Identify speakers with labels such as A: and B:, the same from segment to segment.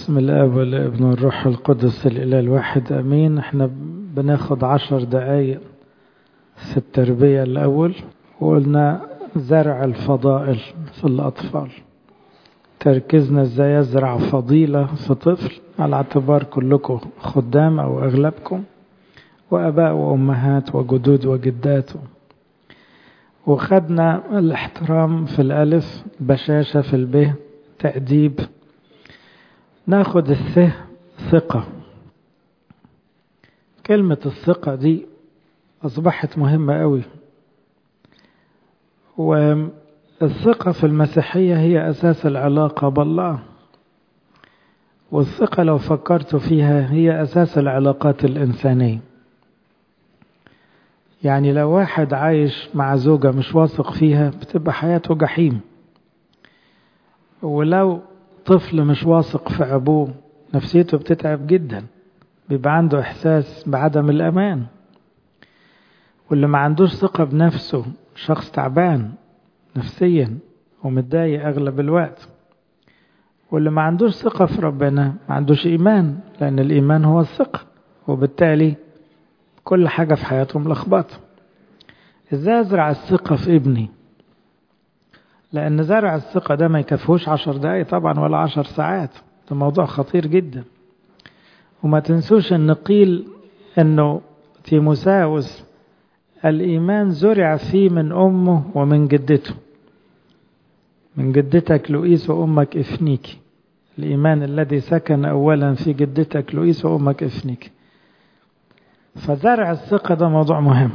A: بسم الاب والابن والروح القدس الاله الواحد امين احنا بناخد عشر دقايق في التربية الاول وقلنا زرع الفضائل في الاطفال تركيزنا ازاي يزرع فضيلة في طفل على اعتبار كلكم خدام او اغلبكم واباء وامهات وجدود وجدات وخدنا الاحترام في الالف بشاشة في الب تأديب ناخد الثه ثقة كلمة الثقة دي أصبحت مهمة قوي والثقة في المسيحية هي أساس العلاقة بالله والثقة لو فكرت فيها هي أساس العلاقات الإنسانية يعني لو واحد عايش مع زوجة مش واثق فيها بتبقى حياته جحيم ولو طفل مش واثق في أبوه نفسيته بتتعب جدا بيبقى عنده إحساس بعدم الأمان واللي ما عندوش ثقة بنفسه شخص تعبان نفسيا ومتضايق أغلب الوقت واللي ما عندوش ثقة في ربنا ما عندوش إيمان لأن الإيمان هو الثقة وبالتالي كل حاجة في حياته ملخبطة إزاي أزرع الثقة في ابني لأن زرع الثقة ده ما يكفوش عشر دقايق طبعا ولا عشر ساعات ده موضوع خطير جدا وما تنسوش أن قيل أنه تيموساوس الإيمان زرع فيه من أمه ومن جدته من جدتك لؤيس وأمك إفنيكي الإيمان الذي سكن أولا في جدتك لؤيس وأمك إفنيكي فزرع الثقة ده موضوع مهم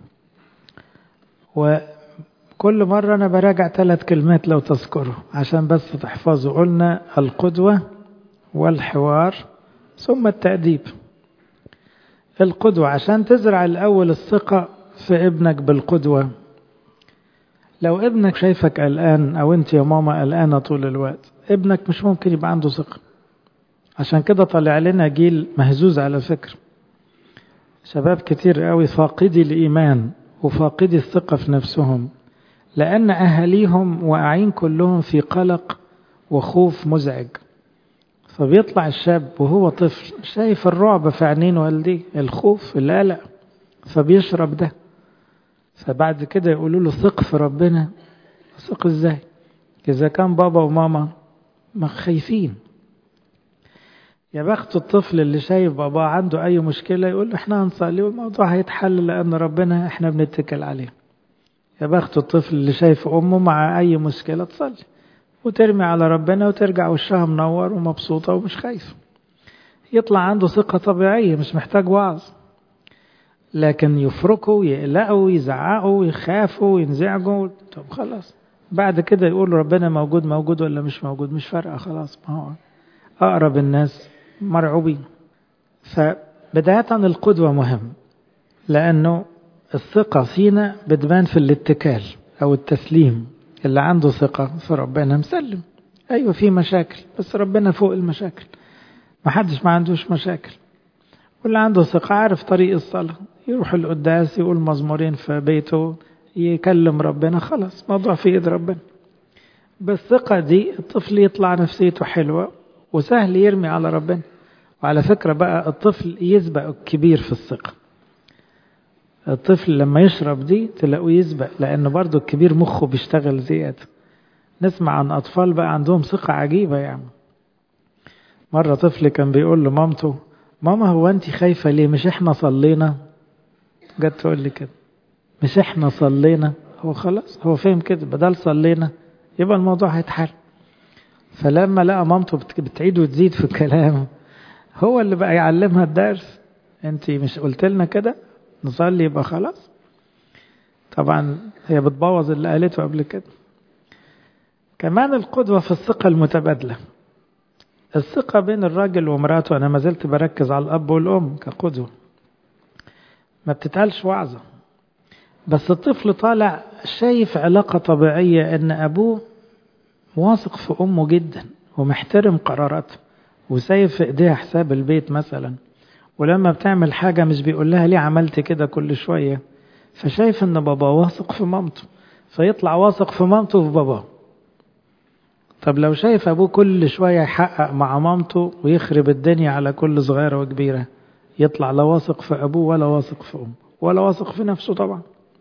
A: وكل مرة أنا براجع ثلاث كلمات لو تذكروا عشان بس تحفظوا قلنا القدوة والحوار ثم التأديب القدوة عشان تزرع الأول الثقة في ابنك بالقدوة لو ابنك شايفك قلقان أو أنت يا ماما قلقانة طول الوقت ابنك مش ممكن يبقى عنده ثقة عشان كده طلع لنا جيل مهزوز على فكرة شباب كتير قوي فاقدي الإيمان وفاقدي الثقة في نفسهم لأن أهاليهم واقعين كلهم في قلق وخوف مزعج فبيطلع الشاب وهو طفل شايف الرعب في عينين والديه الخوف القلق فبيشرب ده فبعد كده يقولوا له ثق في ربنا ثق ازاي إذا كان بابا وماما ما خايفين يا بخت الطفل اللي شايف باباه عنده أي مشكلة يقول له احنا هنصلي والموضوع هيتحل لأن ربنا احنا بنتكل عليه يا بخت الطفل اللي شايف أمه مع أي مشكلة تصلي وترمي على ربنا وترجع وشها منور ومبسوطة ومش خايف يطلع عنده ثقة طبيعية مش محتاج وعظ لكن يفركوا يقلقوا يزعقوا يخافوا ينزعجوا طب خلاص بعد كده يقول ربنا موجود موجود ولا مش موجود مش فارقة خلاص ما هو أقرب الناس مرعوبين فبداية القدوة مهم لأنه الثقة فينا بتبان في الاتكال أو التسليم اللي عنده ثقة في ربنا مسلم أيوة في مشاكل بس ربنا فوق المشاكل ما حدش ما عندوش مشاكل واللي عنده ثقة عارف طريق الصلاة يروح القداس يقول مزمورين في بيته يكلم ربنا خلاص موضوع في ايد ربنا بالثقة دي الطفل يطلع نفسيته حلوة وسهل يرمي على ربنا وعلى فكرة بقى الطفل يسبق الكبير في الثقة الطفل لما يشرب دي تلاقوه يسبق لأنه برضه الكبير مخه بيشتغل زيادة نسمع عن أطفال بقى عندهم ثقة عجيبة يعني مرة طفل كان بيقول لمامته ماما هو أنت خايفة ليه مش إحنا صلينا جت تقول لي كده مش إحنا صلينا هو خلاص هو فاهم كده بدل صلينا يبقى الموضوع هيتحل فلما لقى مامته بتعيد وتزيد في الكلام هو اللي بقى يعلمها الدرس انت مش قلت لنا كده نصلي يبقى خلاص طبعا هي بتبوظ اللي قالته قبل كده كمان القدوة في الثقة المتبادلة الثقة بين الراجل ومراته أنا ما زلت بركز على الأب والأم كقدوة ما بتتقالش وعظة بس الطفل طالع شايف علاقة طبيعية إن أبوه واثق في أمه جدا ومحترم قراراتها وسايب في إيديها حساب البيت مثلا ولما بتعمل حاجة مش بيقول لها ليه عملت كده كل شوية فشايف إن بابا واثق في مامته فيطلع واثق في مامته وفي باباه طب لو شايف أبوه كل شوية يحقق مع مامته ويخرب الدنيا على كل صغيرة وكبيرة يطلع لا واثق في أبوه ولا واثق في أمه ولا واثق في نفسه طبعا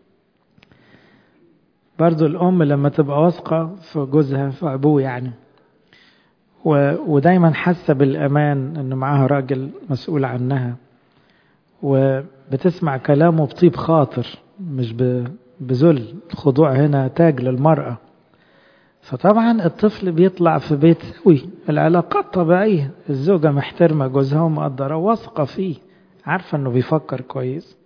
A: برضو الأم لما تبقى واثقة في جوزها في أبوه يعني و... ودايما حاسة بالأمان إنه معاها راجل مسؤول عنها وبتسمع كلامه بطيب خاطر مش ب... بذل الخضوع هنا تاج للمرأة فطبعا الطفل بيطلع في بيت سوي العلاقات طبيعية الزوجة محترمة جوزها ومقدرة واثقة فيه عارفة انه بيفكر كويس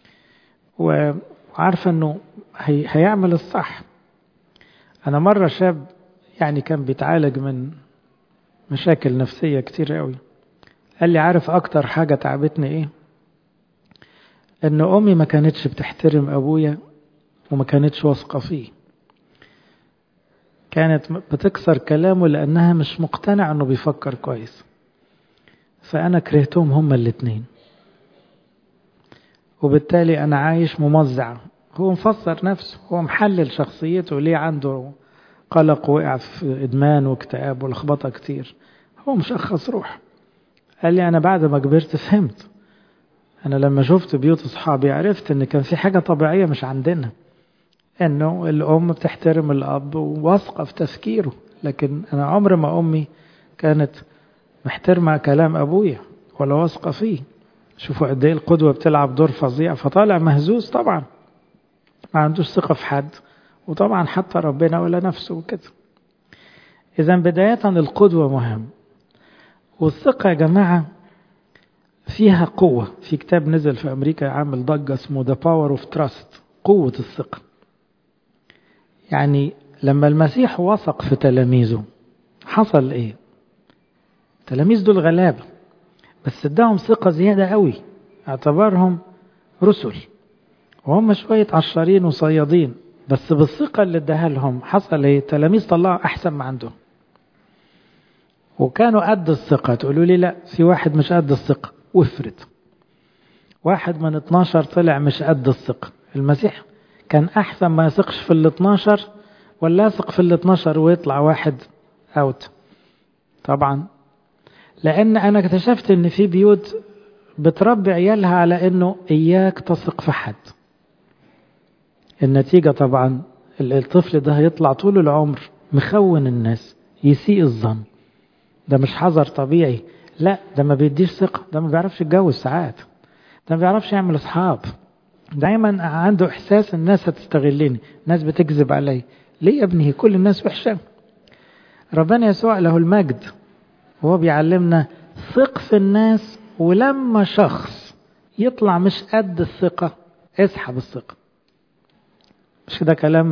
A: وعارفة انه هي هيعمل الصح انا مرة شاب يعني كان بيتعالج من مشاكل نفسية كتير قوي قال لي عارف اكتر حاجة تعبتني ايه ان امي ما كانتش بتحترم ابويا وما كانتش واثقة فيه كانت بتكسر كلامه لأنها مش مقتنع أنه بيفكر كويس فأنا كرهتهم هما الاتنين وبالتالي أنا عايش ممزع هو مفسر نفسه هو محلل شخصيته ليه عنده قلق وقع في إدمان واكتئاب ولخبطة كتير هو مشخص روح قال لي أنا بعد ما كبرت فهمت أنا لما شفت بيوت أصحابي عرفت إن كان في حاجة طبيعية مش عندنا انه الام بتحترم الاب وواثقه في تفكيره لكن انا عمر ما امي كانت محترمه كلام ابويا ولا واثقه فيه شوفوا قد ايه القدوه بتلعب دور فظيع فطالع مهزوز طبعا ما عندوش ثقه في حد وطبعا حتى ربنا ولا نفسه وكده اذا بدايه القدوه مهم والثقه يا جماعه فيها قوه في كتاب نزل في امريكا عامل ضجه اسمه ذا باور اوف تراست قوه الثقه يعني لما المسيح وثق في تلاميذه حصل ايه تلاميذ دول غلابة بس اداهم ثقة زيادة قوي اعتبرهم رسل وهم شوية عشارين وصيادين بس بالثقة اللي اداها لهم حصل ايه تلاميذ طلعوا احسن ما عندهم وكانوا قد الثقة تقولوا لي لا في واحد مش قد الثقة وافرد واحد من 12 طلع مش قد الثقة المسيح كان أحسن ما يثقش في ال 12 ولا يثق في ال 12 ويطلع واحد أوت طبعا لأن أنا اكتشفت إن في بيوت بتربي عيالها على إنه إياك تثق في حد النتيجة طبعا الطفل ده هيطلع طول العمر مخون الناس يسيء الظن ده مش حذر طبيعي لا ده ما بيديش ثقة ده ما بيعرفش يتجوز ساعات ده ما بيعرفش يعمل أصحاب دايما عنده احساس الناس هتستغلني الناس بتكذب علي ليه يا ابني كل الناس وحشه ربنا يسوع له المجد وهو بيعلمنا ثق في الناس ولما شخص يطلع مش قد الثقه اسحب الثقه مش ده كلام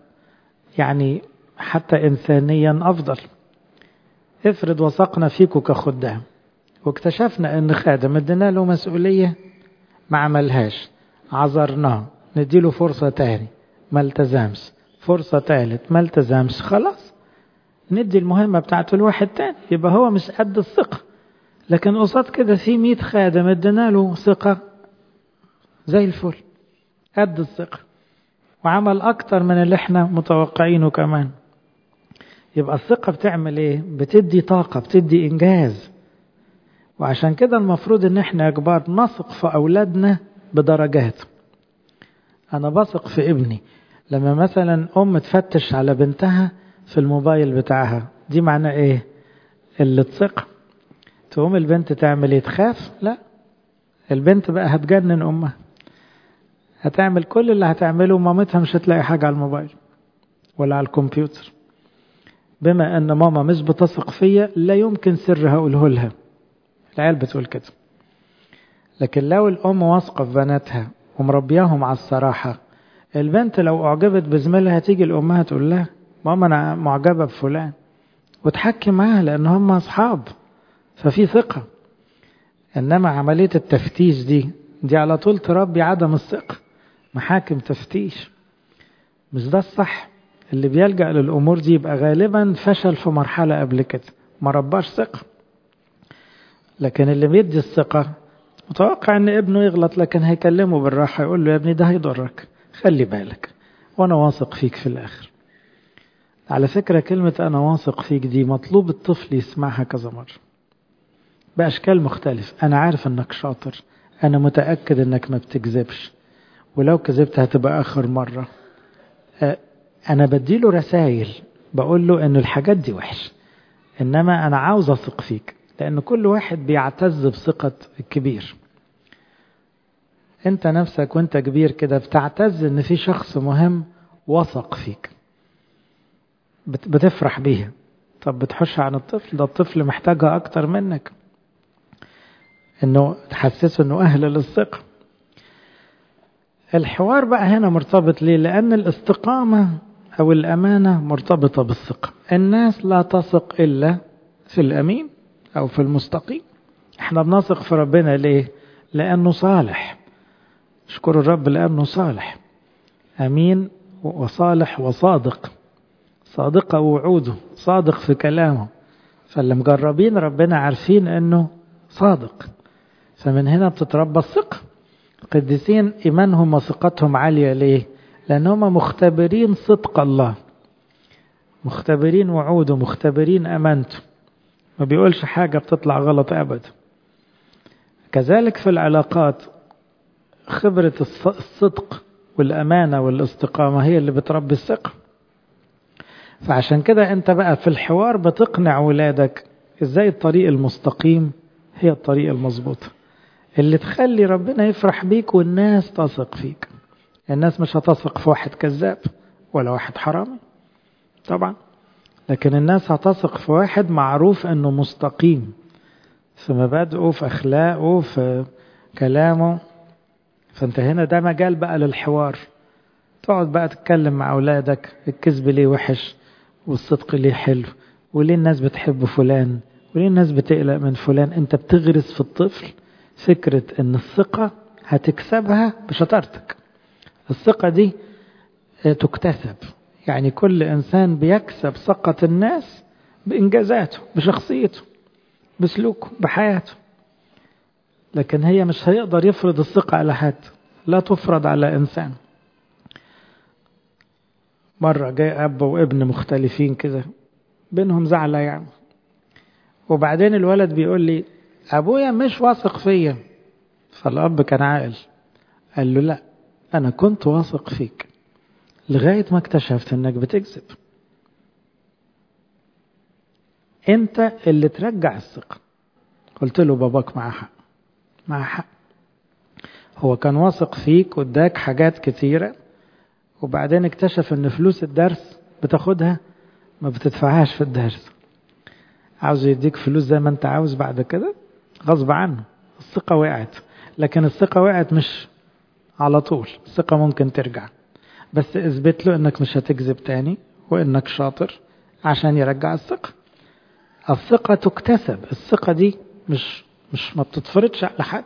A: يعني حتى انسانيا افضل افرض وثقنا فيكم كخدام واكتشفنا ان خادم ادينا له مسؤوليه ما عملهاش عذرناه نديله فرصة تاني ما التزمش فرصة تالت ما التزمش خلاص ندي المهمة بتاعته لواحد تاني يبقى هو مش قد الثقة لكن قصاد كده في مية خادم ادينا له ثقة زي الفل قد الثقة وعمل أكتر من اللي احنا متوقعينه كمان يبقى الثقة بتعمل ايه؟ بتدي طاقة بتدي إنجاز وعشان كده المفروض ان احنا يا كبار نثق في أولادنا بدرجات أنا بثق في ابني لما مثلا أم تفتش على بنتها في الموبايل بتاعها دي معناه إيه؟ اللي تثق تقوم البنت تعمل إيه؟ تخاف؟ لا البنت بقى هتجنن أمها هتعمل كل اللي هتعمله مامتها مش هتلاقي حاجة على الموبايل ولا على الكمبيوتر بما أن ماما مش بتثق فيا لا يمكن سر هقوله لها العيال بتقول كده لكن لو الأم واثقة في بناتها ومربياهم على الصراحة البنت لو أعجبت بزميلها تيجي لأمها تقول لها ماما أنا معجبة بفلان وتحكي معاها لأن هم أصحاب ففي ثقة إنما عملية التفتيش دي دي على طول تربي عدم الثقة محاكم تفتيش مش ده الصح اللي بيلجأ للأمور دي يبقى غالبا فشل في مرحلة قبل كده ما رباش ثقة لكن اللي بيدي الثقة متوقع ان ابنه يغلط لكن هيكلمه بالراحة يقول له يا ابني ده هيضرك خلي بالك وانا واثق فيك في الاخر على فكرة كلمة أنا واثق فيك دي مطلوب الطفل يسمعها كذا مرة بأشكال مختلفة أنا عارف أنك شاطر أنا متأكد أنك ما بتكذبش ولو كذبت هتبقى آخر مرة أنا بديله رسائل بقول له أن الحاجات دي وحش إنما أنا عاوز أثق فيك لأن كل واحد بيعتز بثقة الكبير أنت نفسك وأنت كبير كده بتعتز إن في شخص مهم وثق فيك بتفرح بيها طب بتحش عن الطفل ده الطفل محتاجها أكتر منك إنه تحسسه إنه أهل للثقة الحوار بقى هنا مرتبط ليه لأن الاستقامة أو الأمانة مرتبطة بالثقة الناس لا تثق إلا في الأمين أو في المستقيم احنا بنثق في ربنا ليه لأنه صالح اشكر الرب لأنه صالح أمين وصالح وصادق صادقة وعوده صادق في كلامه فاللي مجربين ربنا عارفين أنه صادق فمن هنا بتتربى الثقة القديسين إيمانهم وثقتهم عالية ليه لأنهم مختبرين صدق الله مختبرين وعوده مختبرين أمانته ما بيقولش حاجة بتطلع غلط أبدا كذلك في العلاقات خبرة الصدق والأمانة والاستقامة هي اللي بتربي الثقة فعشان كده أنت بقى في الحوار بتقنع ولادك إزاي الطريق المستقيم هي الطريق المظبوطة اللي تخلي ربنا يفرح بيك والناس تثق فيك الناس مش هتثق في واحد كذاب ولا واحد حرامي طبعا لكن الناس هتثق في واحد معروف انه مستقيم في مبادئه في اخلاقه في كلامه فانت هنا ده مجال بقى للحوار تقعد بقى تتكلم مع اولادك الكذب ليه وحش والصدق ليه حلو وليه الناس بتحب فلان وليه الناس بتقلق من فلان انت بتغرس في الطفل فكرة ان الثقة هتكسبها بشطارتك الثقة دي تكتسب يعني كل إنسان بيكسب ثقة الناس بإنجازاته بشخصيته بسلوكه بحياته لكن هي مش هيقدر يفرض الثقة على حد لا تفرض على إنسان مرة جاي أب وابن مختلفين كده بينهم زعلة يعني وبعدين الولد بيقول لي أبويا مش واثق فيا فالأب كان عاقل قال له لا أنا كنت واثق فيك لغاية ما اكتشفت انك بتكذب انت اللي ترجع الثقة قلت له باباك معاه حق معاه حق هو كان واثق فيك واداك حاجات كتيرة وبعدين اكتشف ان فلوس الدرس بتاخدها ما بتدفعهاش في الدرس عاوز يديك فلوس زي ما انت عاوز بعد كده غصب عنه الثقة وقعت لكن الثقة وقعت مش على طول الثقة ممكن ترجع بس اثبت له انك مش هتكذب تاني وانك شاطر عشان يرجع الثقة الثقة تكتسب الثقة دي مش مش ما بتتفرضش على حد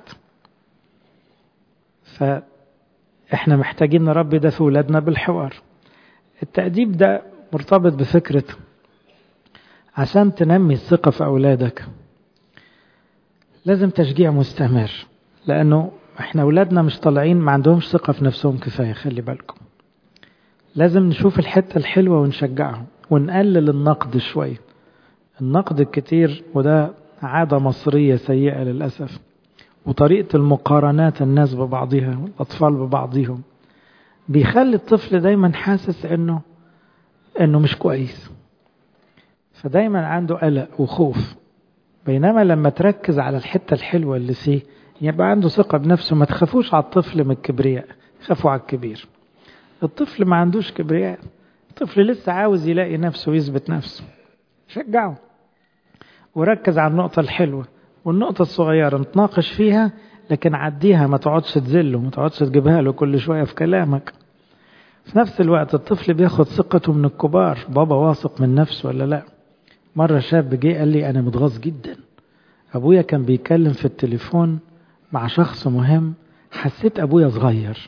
A: فاحنا محتاجين نربي ده في ولادنا بالحوار التأديب ده مرتبط بفكرة عشان تنمي الثقة في أولادك لازم تشجيع مستمر لأنه احنا أولادنا مش طالعين ما عندهمش ثقة في نفسهم كفاية خلي بالكم لازم نشوف الحتة الحلوة ونشجعهم ونقلل النقد شوية النقد الكتير وده عادة مصرية سيئة للأسف وطريقة المقارنات الناس ببعضها والأطفال ببعضهم بيخلي الطفل دايما حاسس انه انه مش كويس فدايما عنده قلق وخوف بينما لما تركز على الحتة الحلوة اللي فيه يبقى عنده ثقة بنفسه ما تخافوش على الطفل من الكبرياء خافوا على الكبير الطفل ما عندوش كبرياء الطفل لسه عاوز يلاقي نفسه ويثبت نفسه شجعه وركز على النقطة الحلوة والنقطة الصغيرة نتناقش فيها لكن عديها ما تقعدش تذله ما تقعدش تجيبها له كل شوية في كلامك في نفس الوقت الطفل بياخد ثقته من الكبار بابا واثق من نفسه ولا لا مرة شاب جه قال لي أنا متغاظ جدا أبويا كان بيتكلم في التليفون مع شخص مهم حسيت أبويا صغير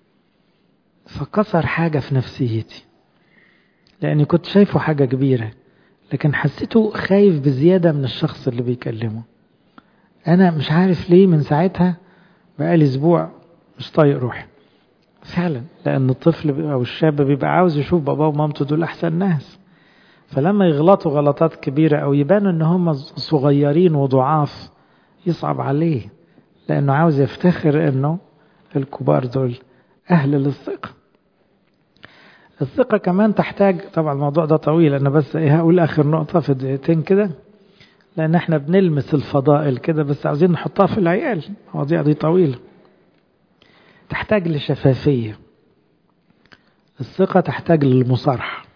A: فكسر حاجة في نفسيتي لأني كنت شايفه حاجة كبيرة لكن حسيته خايف بزيادة من الشخص اللي بيكلمه أنا مش عارف ليه من ساعتها بقالي أسبوع مش طايق روحي فعلا لأن الطفل أو الشاب بيبقى عاوز يشوف باباه ومامته دول أحسن ناس فلما يغلطوا غلطات كبيرة أو يبانوا إن هم صغيرين وضعاف يصعب عليه لأنه عاوز يفتخر إنه الكبار دول أهل للثقة الثقة كمان تحتاج طبعا الموضوع ده طويل أنا بس إيه هقول آخر نقطة في دقيقتين كده لأن إحنا بنلمس الفضائل كده بس عاوزين نحطها في العيال المواضيع دي طويلة تحتاج لشفافية الثقة تحتاج للمصارحة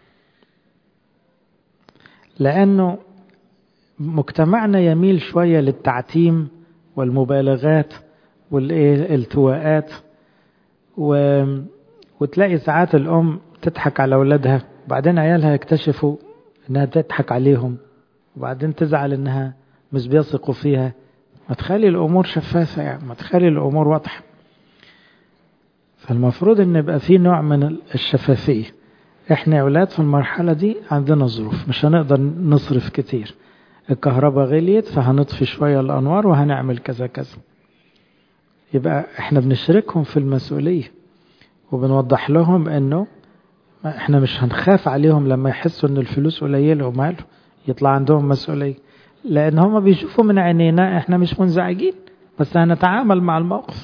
A: لأنه مجتمعنا يميل شوية للتعتيم والمبالغات والالتواءات و... وتلاقي ساعات الأم تضحك على أولادها وبعدين عيالها يكتشفوا إنها تضحك عليهم وبعدين تزعل إنها مش بيثقوا فيها ما تخلي الأمور شفافة يعني ما تخلي الأمور واضحة فالمفروض إن يبقى في نوع من الشفافية إحنا أولاد في المرحلة دي عندنا ظروف مش هنقدر نصرف كتير الكهرباء غليت فهنطفي شوية الأنوار وهنعمل كذا كذا يبقى احنا بنشركهم في المسؤولية وبنوضح لهم انه احنا مش هنخاف عليهم لما يحسوا ان الفلوس قليلة وماله يطلع عندهم مسؤولية لان هم بيشوفوا من عينينا احنا مش منزعجين بس هنتعامل مع الموقف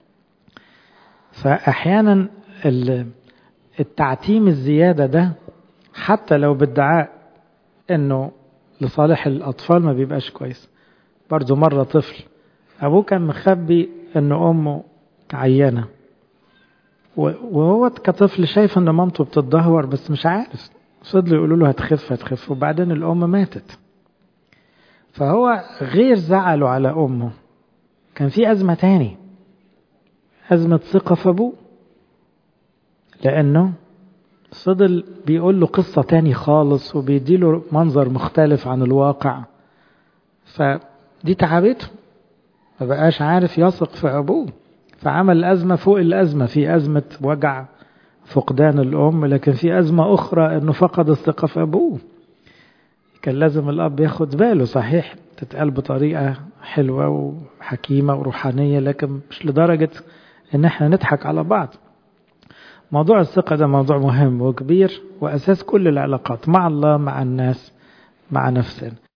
A: فاحيانا التعتيم الزيادة ده حتى لو بادعاء انه لصالح الاطفال ما بيبقاش كويس برضو مرة طفل ابوه كان مخبي ان امه عيانه وهو كطفل شايف ان مامته بتتدهور بس مش عارف فضلوا يقولوا له هتخف هتخف وبعدين الام ماتت فهو غير زعله على امه كان في ازمه تاني ازمه ثقه في ابوه لانه فضل بيقول له قصه تاني خالص وبيديله منظر مختلف عن الواقع فدي تعبته ما بقاش عارف يثق في أبوه فعمل أزمة فوق الأزمة في أزمة وجع فقدان الأم لكن في أزمة أخرى أنه فقد الثقة في أبوه كان لازم الأب ياخد باله صحيح تتقال بطريقة حلوة وحكيمة وروحانية لكن مش لدرجة أن احنا نضحك على بعض موضوع الثقة ده موضوع مهم وكبير وأساس كل العلاقات مع الله مع الناس مع نفسنا